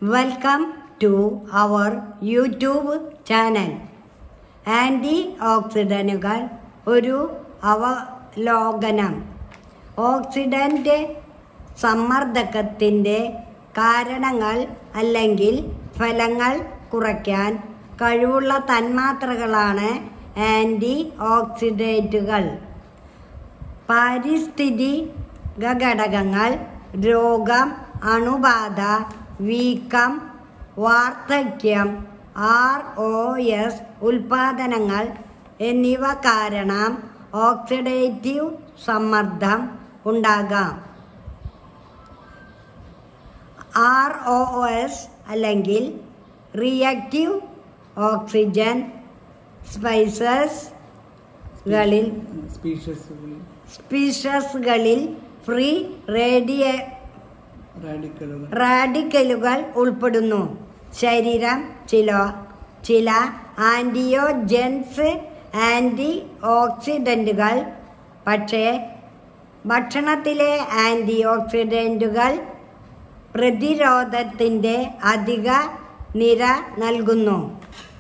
welcome to our YouTube channel anti ഓക്സിഡൻറ്റുകൾ ഒരു അവലോകനം ഓക്സിഡൻ്റ് സമ്മർദ്ദകത്തിൻ്റെ കാരണങ്ങൾ അല്ലെങ്കിൽ ഫലങ്ങൾ കുറയ്ക്കാൻ കഴിവുള്ള തന്മാത്രകളാണ് ആൻറ്റി ഓക്സിഡേറ്റുകൾ പാരിസ്ഥിതിക ഘടകങ്ങൾ രോഗം അണുബാധ വീക്കം വാർദ്ധക്യം ആർ ഒ എസ് ഉൽപാദനങ്ങൾ എന്നിവ കാരണം ഓക്സിഡേറ്റീവ് സമ്മർദ്ദം ഉണ്ടാകാം ആർ ഒ എസ് അല്ലെങ്കിൽ റിയാക്റ്റീവ് ഓക്സിജൻ സ്പൈസസ്കളിൽ സ്പീഷ്യസുകളിൽ സ്പീഷസുകളിൽ ഫ്രീ റേഡിയ റാഡിക്കലുകൾ റാഡിക്കലുകൾ ഉൾപ്പെടുന്നു ശരീരം ചില ചില ആൻറ്റിയോജൻസ് ആൻറ്റി ഓക്സിഡൻറ്റുകൾ പക്ഷേ ഭക്ഷണത്തിലെ ആൻറ്റി ഓക്സിഡൻറ്റുകൾ പ്രതിരോധത്തിൻ്റെ അധിക നിര നൽകുന്നു